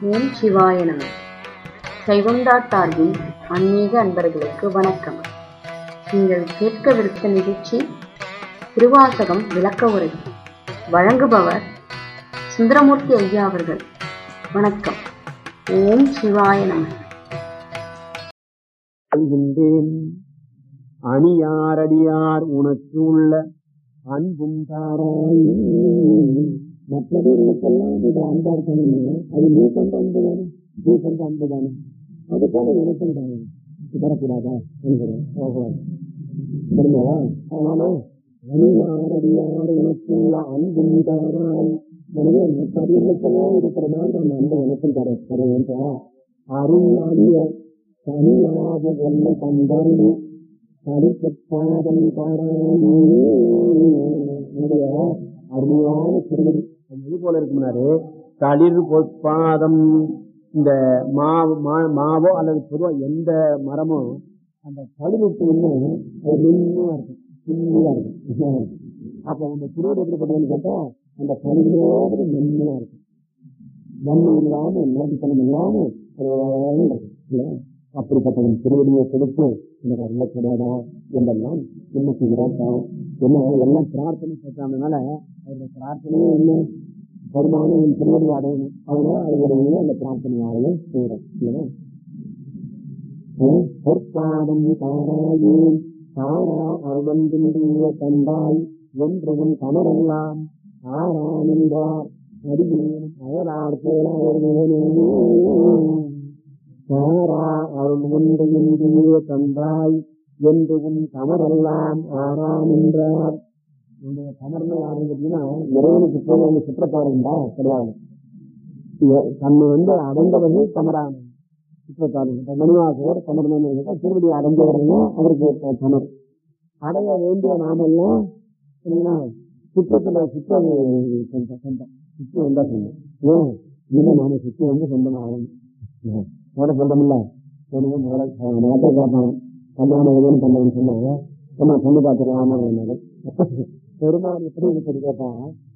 ஓம் சிவாய நம சைவம்டா டார்வின் ஆன்மீக அன்பர்களுக்கு வணக்கம் நீங்கள் கேட்கவிருத்த நிகழ்ச்சி திருவாசகம் விளக்க உரை வழங்குபவர் சுந்தரமூர்த்தி ஐயா அவர்கள் வணக்கம் ஓம் சிவாய நம அல்கின்றேன் அணியாரடியார் உனக்கு உள்ள அன்பும் தாராய் மற்றவர்களுக்கெல்லாம் இது அன்பா இருக்கணும் அது நீ கொண்ட அன்பு தானே நீ கொண்ட அன்பு தானே அது போல எனக்கும் தானே வரக்கூடாதா என்கிறேன் ஓஹோ தெரியுமா ஆனா அணியாரடியார் உனக்கு உள்ள அன்பும் தாராய் எனவே மற்றவர்களுக்கெல்லாம் இருக்கிற மாதிரி அந்த அன்பை எனக்கும் தர தருவேன் அருள் அறிய தனியாக வெள்ள தந்தருளி படிப்பாதம் பாராயுடைய அருமையான திருமதி இது போல இருக்கும்னாரு களிர் பொற்பாதம் இந்த மாவு மா- மாவோ அல்லது பொதுவா எந்த மரமோ அந்த களிருக்கு இன்னும் ஒரு மென்மையா இருக்கும் சின்னியா இருக்கும் அப்ப அந்த திருவடி எப்படிப்பட்டதுன்னு கேட்டா அந்த களிரோடு மென்மையா இருக்கும் வன்மை இல்லாம நோட்டித்தனம் இல்லாம ஒரு இருக்கும் இல்லையா? அப்படிப்பட்டவன் திருவடியை கொடுத்து எனக்கு அருளக்கூடாதா என்றெல்லாம் விண்ணப்பிக்கிறான் என்ன எல்லாம் பிரார்த்தனை கேட்டாங்கனால அவருடைய பிரார்த்தனையே என்ன வருமானம் என் திருவடி அடையணும் அதனால அவருடைய அந்த பிரார்த்தனையாகவே செய்யறோம் இல்லையா பொற்பாதம் தாராயே தாரா அருவந்திந்திய தந்தாய் ஒன்றையும் தமரெல்லாம் ஆறானின்றார் அடியேன் அயலார் போலாயே தாரா அருள் ஒன்று இந்திய தந்தாய் என்று உன் தமரெல்லாம் ஆறாம் என்றார் உன்னுடைய தமர்னு யாருன்னு கேட்டீங்கன்னா இறைவனுக்கு போய் அவங்க சுற்றத்தாருந்தா கிடையாது இ- தன்னை வந்து அடைந்தவர்கள் தமரான சுற்றத்தாரு இப்ப மணிவாசகர் தமர்னு திருவடி அடைஞ்சவர்கள் அவருக்கு த- தமர் அடைய வேண்டிய நாமெல்லாம் சரிங்களா சுற்றத்துல சுற்ற சொந்தம் சொந்தம் சுற்றி வந்தா சொந்தம் ஏன் இல்லை நாம சுற்றி வந்து சொந்தமாகும் வேற சொல்றோம்ல எனக்கு முதல்ல நாட்டை பார்த்தாங்க கல்யாணம் எதுவும் பண்ணவன்னு சொன்னாங்க என்ன பொண்ணு பார்த்துக்கலாமா பெருமாள் எப்படி இப்படி கேட்டா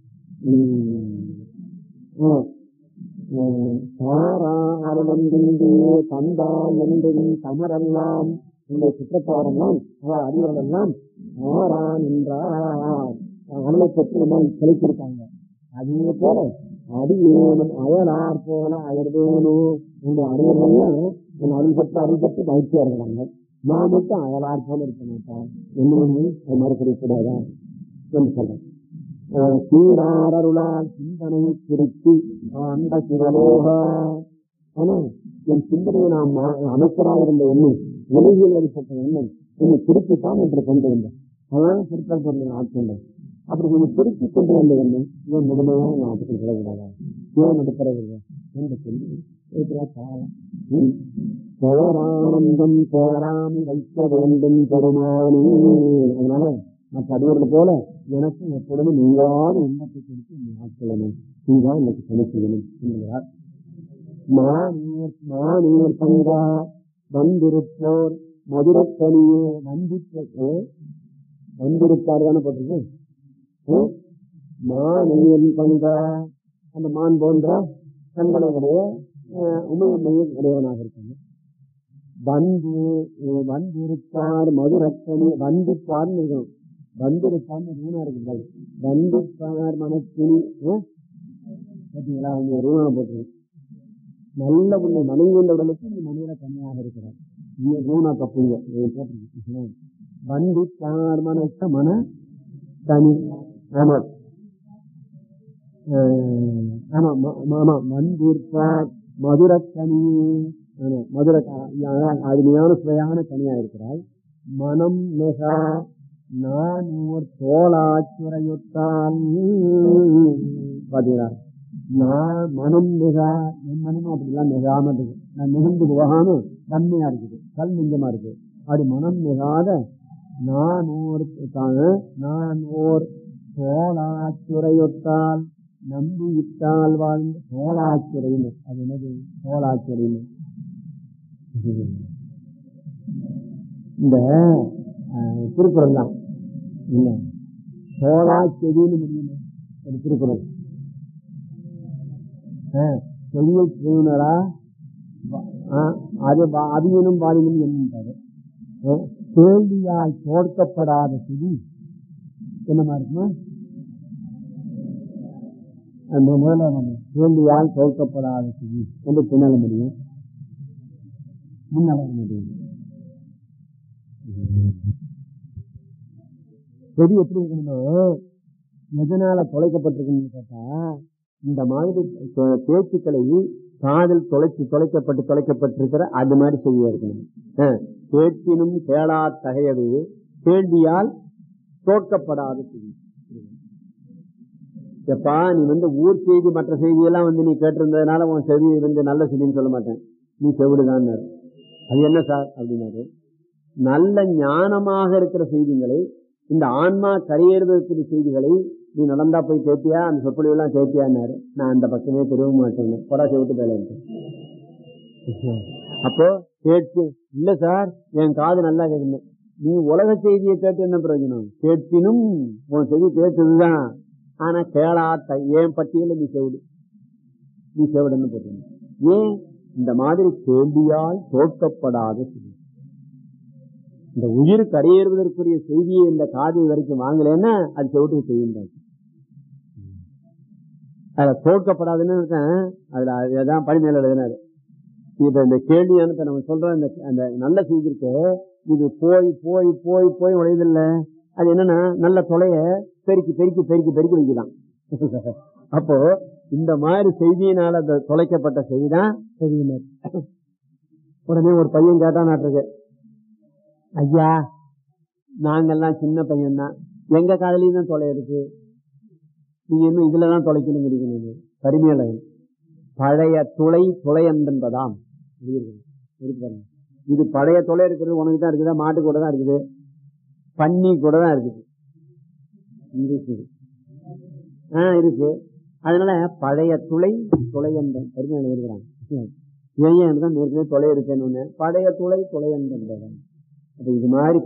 சாரா அருளந்திந்தியே தந்தா என்றும் தமரெல்லாம் இந்த சுற்றத்தாரெல்லாம் அறிவரெல்லாம் ஆறான் என்றார் அருளை பற்றி நம்ம செலுத்திருக்காங்க அதே போல அடியேனும் அயலார் போல அயர்வேனும் இந்த அறிவர்கள்லாம் என் அருள் பெற்று அருள் பெற்று மகிழ்ச்சியா இருக்கிறாங்க நான் மட்டும் அயலார் போல இருக்க மாட்டேன் என்ன அது மாதிரி கிடைக்கூடாதா என்று சொல்றேன் அஹ் சீராரருளால் சிந்தனை திருத்தி அந்த சிவலோகா ஆனா என் சிந்தனையை நாம் மா- அமைச்சராக இருந்த எண்ணம் உலகில் வழிபட்ட எண்ணம் என்னை திருப்பித்தான் என்று கொண்டு வந்தேன் அதான் திருத்தல் பொருள் ஆட்கொண்டேன் அப்படி கொஞ்சம் திருப்பி கொண்டு வந்த எண்ணம் ஏன் முழுமையாக நாட்டுக்கு விடக்கூடாதா ஏன் நடக்கிறது என்று சொல்லி இருக்கிறார் காலம் ம். பேரானந்தம் பேராமி வைக்க வேண்டும் பெருமானே அதனால மற்ற அடிவர்கள் போல எனக்கு எப்பொழுதும் நீங்காத இன்பத்தை கொடுத்து என்னை ஆட்கொள்ளணும் நீதான் எனக்கு துணை செய்யணும் என்கிறார் மாநீர் மாநீர் பங்கா வந்திருப்போர் மதுரக்கனியே வந்திப்போ வந்திருப்பார் தானே போட்டிருக்கு மாநீர் பங்கா அந்த மான் போன்ற கண்களுடைய உமையுடைய உடையவனாக இருக்காங்க வந்து அஹ் வந்திருப்பார் மதுரக்கனி வந்திப்பார்னு இருக்கும் வந்திருப்பார்னு ரூணா இருக்குங்கள் வந்திப்பார் மனத்தினி அஹ் பார்த்தீங்களா அவங்க ரூணா போட்டிருக்கு நல்ல உன்னை மனைவி கொண்ட உடலுக்கு நீ மனித கனியாக இருக்கிறார் நீ ரூணா தப்புங்க இதை போட்டிருக்கு வந்திப்பார் மனத்த மன தனி ஆமா அஹ் ஆமா ம- ம- ஆமா வந்திருப்பார் மதுரக்கனி ஆமா, மதுரை க- யா- அருமையான சுவையான கனியா இருக்கிறாய் மனம் மிகா நான் ஓர் தோளாச்சுரையுத்தான் பாத்தீங்களா நான் மனம் மிகா என் மனமும் அப்படிலாம் மிகாம இருக்கு நான் மிகுந்து போகாம தன்மையா இருக்குது கல் நெஞ்சமா இருக்கு அப்படி மனம் மிகாத நான் ஓர் த- நான் ஓர் தோளாச்சுரையொத்தால் நம்பி இட்டால் வாழ்ந்த தோளாச்சுரைன்னு அது என்னது தோளாச்சுரைன்னு இந்த அஹ், திருக்குறள் தான் இல்ல சோழா செடின்னு முடியும் ஒரு திருக்குறள் ஆ, செவியை செய்யினரா அது வா- அபியனும் வாலினும் என்பது கேள்வியால் தோற்கப்படாத செவி என்னமா இருக்குமா அந்த முதல்ல நம்ம கேள்வியால் தோற்கப்படாத செவி என்று பின்னால முடியும் முன்னால முடியும் செடி எப்படி இருக்கணும் எதனால தொலைக்கப்பட்டிருக்குன்னு கேட்டா இந்த மாதிரி பே- பேச்சுக்களை காதில் தொலைச்சு தொலைக்கப்பட்டு தொலைக்கப்பட்டிருக்கிற அது மாதிரி செய்தியா இருக்கணும் அஹ், கேட்பினும் கேளா தகையது கேள்வியால் தோற்கப்படாத செய்தி எப்பா நீ வந்து ஊர் செய்தி மற்ற செய்தியெல்லாம் வந்து நீ கேட்டிருந்ததுனால உன் செவி வந்து நல்ல செய்தின்னு சொல்ல மாட்டேன் நீ செவிடுதான் அது என்ன சார் அப்படின்னாரு நல்ல ஞானமாக இருக்கிற செய்திகளை இந்த ஆன்மா கரையேறுவதற்கு செய்திகளை நீ நடந்தா போய் கேட்டியா அந்த சொற்பொழிவு எல்லாம் கேட்டியான்னாரு நான் அந்த பக்கமே திரும்ப மாட்டேன் பொறாசை விட்டு வேலை அப்போ கேட்டு இல்ல சார் என் காது நல்லா கேட்கணும் நீ உலக செய்தியை கேட்டு என்ன பிரயோஜனம் கேட்பினும் உன் செவி கேட்டதுதான் ஆனா கேளாத்த ஏன் பட்டியல நீ செவிடு நீ செவிடுன்னு போட்டு ஏன் இந்த மாதிரி கேள்வியால் தோற்கப்படாத செய்தி இந்த உயிர் கரையேறுவதற்குரிய செய்தியை இந்த காது வரைக்கும் வாங்கலைன்னா அது செவிட்டு செய்யும் அதுல தோற்கப்படாதுன்னு இருக்கேன் அதுல அதுதான் பணிமேல எழுதினாரு இப்ப இந்த கேள்வியான நம்ம சொல்ற இந்த அந்த நல்ல செய்தி இருக்கு இது போய் போய் போய் போய் உழையதில்ல அது என்னன்னா நல்ல தொலைய பெருக்கி பெருக்கி பெருக்கி பெருக்கி வைக்கலாம் அப்போ இந்த மாதிரி செய்தியினால அந்த தொலைக்கப்பட்ட செய்தி தான் செய்தியினர் உடனே ஒரு பையன் கேட்டானாட்டிருக்கு ஐயா நாங்கெல்லாம் சின்ன பையன் தான் எங்க காதலையும் தான் தொலை இருக்கு நீங்க இன்னும் இதுலதான் தொலைக்கணும் கருமையில பழைய துளை துளை என்பதாம் இது பழைய தொலை இருக்கிறது உனக்கு தான் இருக்குதா மாட்டு கூட தான் இருக்குது பன்னி கூட தான் இருக்குது இருக்குது ஆஹ் இருக்கு அதனால பழைய துளை துளை என்ற கருமையில இருக்கிறாங்க ஏன் ஏன் தான் ஏற்கனவே தொலை இருக்கேன்னு பழைய துளை துளை என்பதான் அப்ப இது மாதிரி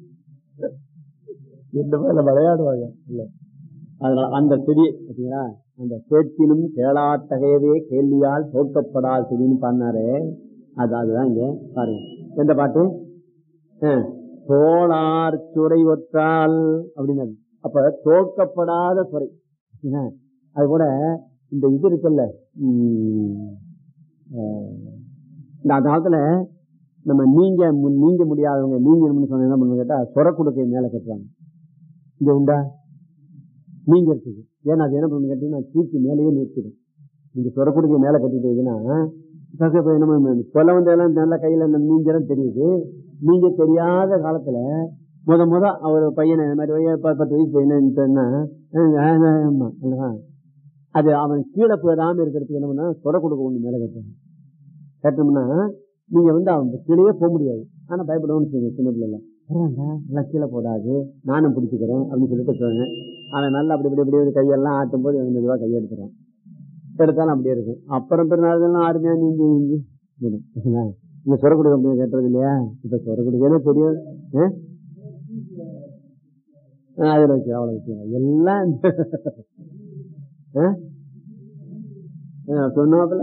இந்த மாதிரி விளையாடுவாங்க இல்ல அதனால அந்த செடி பார்த்தீங்களா அந்த கேட்பினும் கேளாத்தகையவே கேள்வியால் தோற்கப்படாத செடின்னு பண்ணாரு அது அதுதான் இங்க பாருங்க எந்த பாட்டு அஹ், தோளார் சுரை ஒற்றால் அப்படின்னு அப்ப தோற்கப்படாத சுரை என்ன? அது கூட இந்த இது இருக்குல்ல உம், அஹ், இந்த அந்த காலத்துல நம்ம நீங்க மு- நீங்க முடியாதவங்க நீங்க சொன்ன என்ன பண்ணுங்க கேட்டா சொர குடுக்கை மேல கட்டுவாங்க இங்க உண்டா நீங்க இருக்குது ஏன்னா அது என்ன பண்ணு கேட்டீங்கன்னா தூக்கி மேலேயே நிறுத்திடும் நீங்க சொர குடுக்கை மேல கட்டிட்டீங்கன்னா பக்க இப்ப நம்ம சொல்ல வந்ததெல்லாம் நல்ல கையில இந்த நீஞ்சலும் தெரியுது நீங்க தெரியாத காலத்துல முத முத அவர் பையனை இந்த மாதிரி வய- ப- பத்து வயசு பையனை சொன்னா ஆமா அல்லவா? அது அவன் கீழே போயிடாம இருக்கிறதுக்கு என்ன பண்ணா சொர குடுக்க ஒண்ணு மேல கட்டுவாங்க கட்டணும்னா நீங்க வந்து அவன் கீழே போக முடியாது ஆனா பயப்படணும்னு சொல்லுங்க சின்ன பிள்ளைல பரவாயில்ல நல்லா கீழே போடாது நானும் பிடிச்சிக்கிறேன் அப்படின்னு சொல்லிட்டு சொல்லுவேன் அவன் நல்லா அப்படி இப்படி இப்படி கையெல்லாம் ஆட்டும் போது இவன் மெதுவா கையை எடுத்துறான் எடுத்தாலும் அப்படியே இருக்கும் அப்புறம் பிறநாள் ஆறுமையா நீங்க நீங்கி இந்த சொர கொடுக்க அப்படின்னு கேட்டது இல்லையா இப்ப சொர கொடுக்கவே தெரியும் ஆ? ஆ, அதுல வச்சு அவ்வளவு வச்சு எல்லாம் இந்த- ஆ? ஆ, சொன்னாப்புல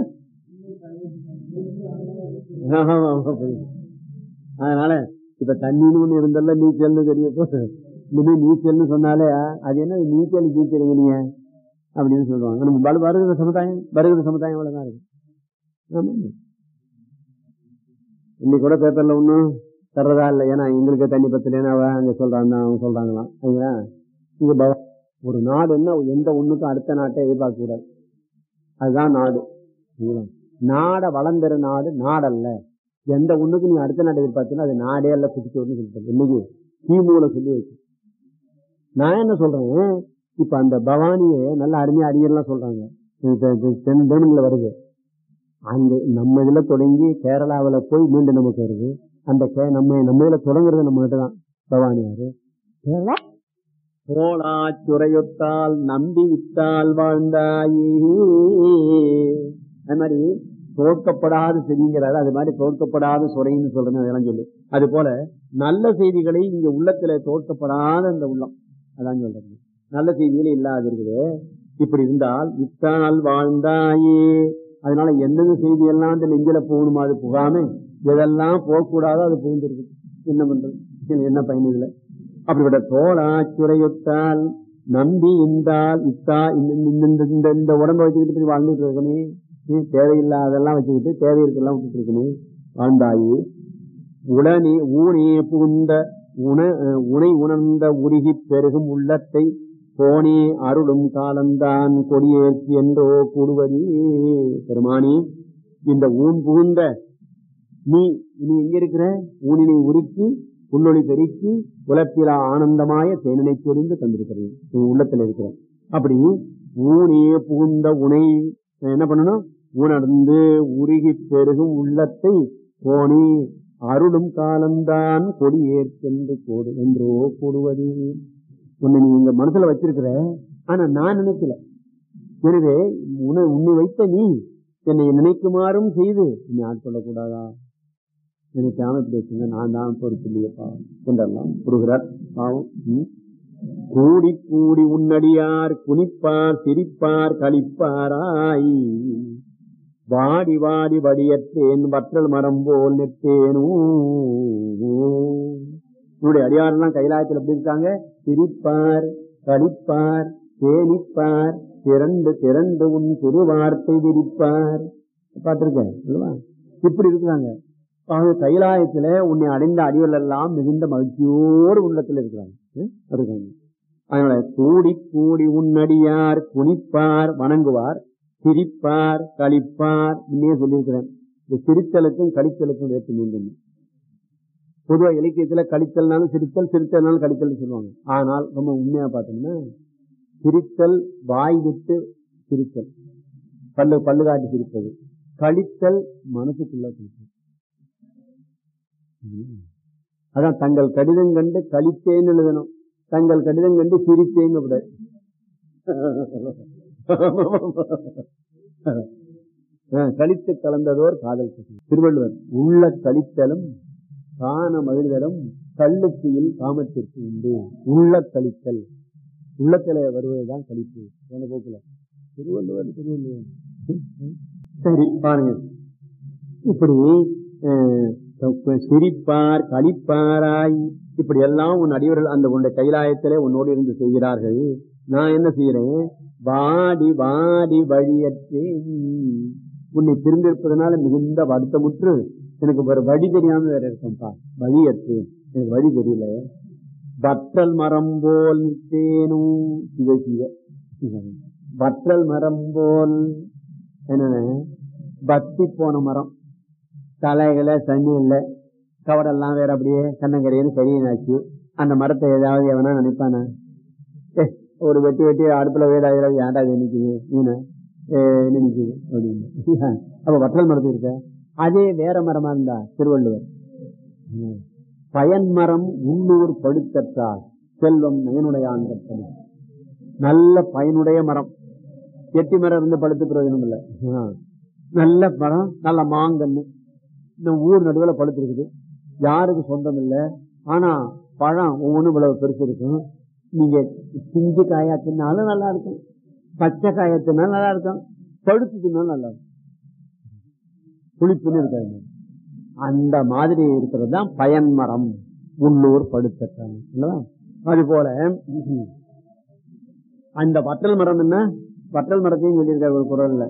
ஆமா, ஆமா, புரியுது. அதனால இப்ப தண்ணின்னு ஒண்ணு இருந்தல்ல நீச்சல்னு தெரியும் இனிமே நீச்சல்னு சொன்னாலே அது என்ன நீச்சல் நீச்சல் நீங்க அப்படின்னு சொல்லுவாங்க நம்ம வரு- வருகிற சமுதாயம் வருகிற சமுதாயம் அவ்வளவுதான் இருக்கு ஆமா. இன்னைக்கு கூட பேப்பர்ல ஒண்ணும் தர்றதா இல்லை ஏன்னா எங்களுக்கு தண்ணி பத்தலைன்னு அவ அங்க சொல்றாங்க அவங்க சொல்றாங்களாம் சரிங்களா இது பவ- ஒரு நாடு என்ன எந்த ஒண்ணுக்கும் அடுத்த நாட்டை எதிர்பார்க்க கூடாது அதுதான் நாடு சரிங்களா? நாட வளர்ந்துற நாடு நாடல்ல எந்த ஒண்ணுக்கு நீ அடுத்த நாட்டை எதிர்பார்த்தீங்கன்னா அது நாடே அல்ல குட்டிச்சோர்னு சொல்லிட்டு இன்னைக்கு கிமுல சொல்லி வச்சு நான் என்ன சொல்றேன் இப்ப அந்த பவானியை நல்ல அருமையா அடியெல்லாம் சொல்றாங்க இப்ப இது தென் தெலுங்குல வருது அங்க நம்ம இதுல தொடங்கி கேரளாவுல போய் மீண்டும் நமக்கு வருது அந்த கே- நம்ம நம்ம இதுல தொடங்குறது நம்ம கிட்ட தான் பவானியாரு கேரளா போலா சுரையொத்தால் நம்பி விட்டால் வாழ்ந்தாயே அது மாதிரி தோற்கப்படாத செய்திங்கிறாரு அது மாதிரி தோற்கப்படாத சுரைன்னு சொல்றேன் அதெல்லாம் சொல்லு அது போல நல்ல செய்திகளை இங்க உள்ளத்துல தோற்கப்படாத அந்த உள்ளம் அதான் சொல்றது நல்ல செய்திகளே இல்லாது இருக்குது இப்படி இருந்தால் இத்தால் வாழ்ந்தாயே அதனால எந்தெந்த செய்தி எல்லாம் அந்த நெஞ்சில போகணுமோ அது புகாம எதெல்லாம் போகக்கூடாதோ அது புகுந்திருக்கு என்ன பண்றது இதுல என்ன பயன் இதுல அப்படிப்பட்ட தோளா சுரையுத்தால் நம்பி இந்தால் இத்தா இந்த இந்த- இந்த இந்த இந்த உடம்ப வச்சுக்கிட்டு இப்படி வாழ்ந்துட்டு இருக்கனே நீ தேவையில்லாதெல்லாம் வச்சுக்கிட்டு தேவை இருக்கலாம் விட்டுட்டு இருக்கனே வாழ்ந்தாயி உடனே ஊனே புகுந்த உண அஹ் உனை உணர்ந்த உருகி பெருகும் உள்ளத்தை போனே அருளும் காலந்தான் கொடியேற்றி என்றோ கூடுவதே பெருமானி இந்த ஊன் புகுந்த நீ நீ எங்க இருக்கிற ஊனினை உருக்கி உள்ளொளி பெருக்கி உலப்பிலா ஆனந்தமாய தேனினை சொரிந்து தந்திருக்கிறேன் நீ உள்ளத்துல இருக்கிற அப்படி ஊனே புகுந்த உனை என்ன பண்ணணும் உணர்ந்து உருகி பெருகும் உள்ளத்தை போனே அருளும் காலம்தான் கொடி ஏற்கென்று கோடு என்றோ கூடுவது உன்னை நீ இந்த மனசுல வச்சிருக்கிற ஆனா நான் நினைக்கல எனவே உன்னை உன்னை வைத்த நீ என்னை நினைக்குமாறும் செய்து என்னை ஆட்கொள்ளக்கூடாதா நினைக்காம இப்படி வச்சுங்க நான் தான் பொறுப்பு இல்லையப்பா என்றெல்லாம் கூறுகிறார் பாவம் ம். கூடி கூடி உன்னடியார் குனிப்பார் சிரிப்பார் களிப்பாராய் வாடி வாடி வடியற்றேன் வற்றல் மரம் போல் நெட்டேனோ உன்னுடைய அடியாரெல்லாம் கைலாயத்தில் எப்படி இருக்காங்க சிரிப்பார் களிப்பார் தேனிப்பார் திரண்டு திரண்டு உன் திருவார்த்தை விரிப்பார் பார்த்திருக்கேன் இல்லவா இப்படி இருக்கிறாங்க ஆக கைலாயத்துல உன்னை அடைந்த அடிகள் எல்லாம் மிகுந்த மகிழ்ச்சியோடு உள்ளத்துல இருக்கிறாங்க ம்? இருக்காங்க அதனால கூடி கூடி உன்னடியார் குனிப்பார் வணங்குவார் சிரிப்பார் களிப்பார் இன்னே சொல்லியிருக்கிறேன் இந்த சிரித்தலுக்கும் கழித்தலுக்கும் வேற்றுமை உண்டு பொதுவா இலக்கியத்துல கழித்தல்னாலும் சிரித்தல் சிரித்தல்னாலும் கழித்தல் சொல்லுவாங்க ஆனால் ரொம்ப உண்மையா பார்த்தோம்னா சிரித்தல் வாய் விட்டு சிரித்தல் பல்லு பல்லு காட்டி சிரிப்பது கழித்தல் மனசுக்குள்ள சிரிப்பது ம். அதான் தங்கள் கடிதம் கண்டு கழித்தேன்னு எழுதணும் தங்கள் கடிதம் கண்டு சிரித்தேன்னு விட கழித்து கலந்ததோர் காதல் கதை. திருவள்ளுவர் உள்ள கழித்தலும் காண மகிழ்தலும் கல்லுத்தியில் காமத்திற்கு உண்டு உள்ள கழித்தல் உள்ளத்துல வருவதுதான் கழிப்பு போன போக்குல திருவள்ளுவர் திருவள்ளுவர் சரி பாருங்க இப்படி அஹ், சிரிப்பார் களிப்பாராய் இப்படி எல்லாம் உன் அடிவர்கள் அந்த உன்னுடைய கைலாயத்திலே உன்னோடு இருந்து செய்கிறார்கள் நான் என்ன செய்யறேன் வாடி வாடி வழியற்றேன் உன்னை திரும்பியிருப்பதனால மிகுந்த வருத்தமுற்று எனக்கு ஒரு வழி தெரியாம வேற இருக்கேன்ப்பா வழியற்றேன் எனக்கு வழி தெரியல வற்றல் மரம் போல் தேனும் சிவ சிவ வற்றல் மரம் போல் என்னன்னு பத்தி போன மரம் தலைகளை தண்ணி இல்லை கவடெல்லாம் வேற அப்படியே கண்ணங்கரையன்னு கரியனாச்சு அந்த மரத்தை ஏதாவது எவனா நினைப்பானா ஏ ஒரு வெட்டி வெட்டி அடுப்புல வீடாகிறது ஏன்டா இது நிக்குது நீனு என்ன நிக்குது அப்படின்னு அப்ப வற்றல் மரத்து இருக்க அதே வேற மரமா இருந்தா திருவள்ளுவர் ம். பயன் மரம் உள்ளூர் படுத்தற்றால் செல்வம் நயனுடையான் கற்பனை நல்ல பயனுடைய மரம் எட்டி மரம் இருந்து படுத்து பிரயோஜனம் இல்லை ஆ. நல்ல மரம் நல்ல மாங்கன்னு இந்த ஊர் நடுவில் படுத்திருக்குது யாருக்கு சொந்தம் இல்லை ஆனா பழம் ஒவ்வொன்றும் இவ்வளவு பெருசு இருக்கும் நீங்க பிஞ்சு காயா தின்னாலும் நல்லா இருக்கும் பச்சை காயா தின்னாலும் நல்லா இருக்கும் பழுத்து தின்னாலும் நல்லா இருக்கும் புளிப்புன்னு இருக்காது அந்த மாதிரி இருக்கிறது தான் பயன் மரம் உள்ளூர் படுத்தாங்க இல்லவா அது போல ம்ஹும். அந்த வற்றல் மரம் என்ன வற்றல் மரத்தையும் சொல்லியிருக்காரு ஒரு குரல்ல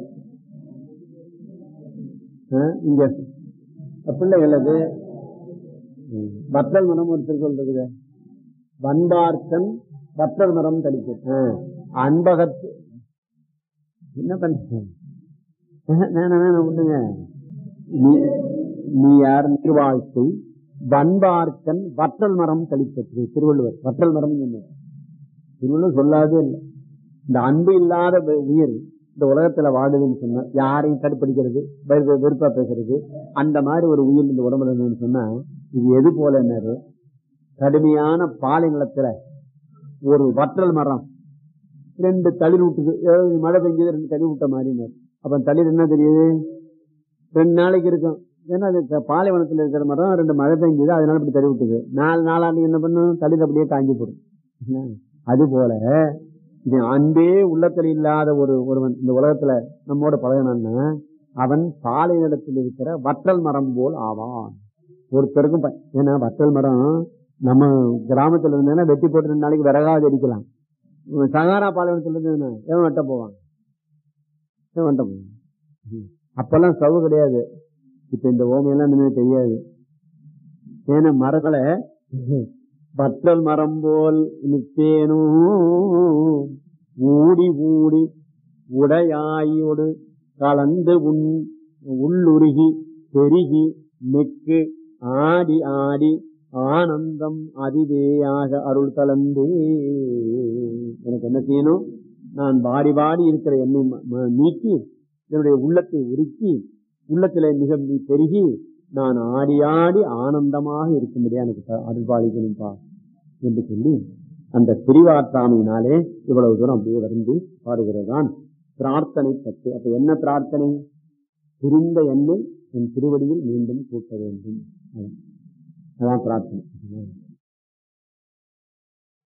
ஆ, இங்க பிள்ளைகள் அது ம். வற்றல் மரம் ஒரு திருக்குறள் இருக்குது வந்தார்க்கன் வற்றல் மரம் தடிக்கு அன்பகத்து என்ன பண்ண வேணாம் வேணாம் விட்டுங்க நீ நீ யார் திருவாழ்க்கை வன்பார்க்கன் வற்றல் மரம் தளிப்பற்று திருவள்ளுவர் வற்றல் மரம் சொன்னார் திருவள்ளுவர் சொல்லாதே இல்லை இந்த அன்பு இல்லாத வி- உயிர் இந்த உலகத்துல வாடுதுன்னு சொன்னா யாரையும் கடுப்படிக்கிறது வெறுப்ப- வெறுப்பா பேசுறது அந்த மாதிரி ஒரு உயிர் இந்த உடம்புல இருந்ததுன்னு சொன்னா இது எது போல என்ன கடுமையான பாலை நிலத்துல ஒரு வற்றல் மரம் ரெண்டு தளிர் விட்டுது ஏதாவது மழை பெஞ்சது ரெண்டு தளிர் விட்ட மாதிரி அப்ப தளிர் என்ன தெரியுது ரெண்டு நாளைக்கு இருக்கும் ஏன்னா அது க- பாலைவனத்துல இருக்கிற மரம் ரெண்டு மழை பெஞ்சது அதனால இப்படி தள்ளி விட்டுது நாலு நாளாண்டு என்ன பண்ணும் தளிர் அப்படியே காஞ்சி போடும் என்ன? அது போல இது அன்பே உள்ளத்துல இல்லாத ஒரு ஒருவன் இந்த உலகத்துல நம்மோட பழகினான்னா அவன் பாலை நிலத்தில் இருக்கிற வற்றல் மரம் போல் ஆவான் ஒருத்தருக்கும் ப- ஏன்னா வற்றல் மரம் நம்ம கிராமத்துல இருந்தேன்னா வெட்டி போட்டு ரெண்டு நாளைக்கு விறகாவது அடிக்கலாம் இவன் சகாரா பாலைவனத்துல இருந்து எவன் வெட்ட போவான் எவன் வெட்ட போவான் ம். அப்பெல்லாம் சவு கிடையாது இப்ப இந்த ஓமையெல்லாம் இனிமே தெரியாது ஏன்னா மரங்களை வற்றல் மரம் போல் நித்தேனோ ஊடி ஊடி உடையாயோடு கலந்து உன் உள்ளுருகி பெருகி நெக்கு ஆடி ஆடி ஆனந்தம் அதிதேயாக அருள் கலந்தே எனக்கு என்ன செய்யணும் நான் வாடி வாடி இருக்கிற எண்ணெய் ம- ம- நீக்கி என்னுடைய உள்ளத்தை உருக்கி உள்ளத்திலே மிக மி- பெருகி நான் ஆடி ஆடி ஆனந்தமாக இருக்கும்படியா எனக்கு த- அருள் பாலிக்கணும்பா என்று சொல்லி அந்த பிரிவாற்றாமையினாலே இவ்வளவு தூரம் அப்படியே வருந்தி பாடுகிறதான் பிரார்த்தனை பத்து அப்ப என்ன பிரார்த்தனை பிரிந்த எண்ணெய் என் திருவடியில் மீண்டும் கூட்ட வேண்டும் அதான். அதான் பிரார்த்தனை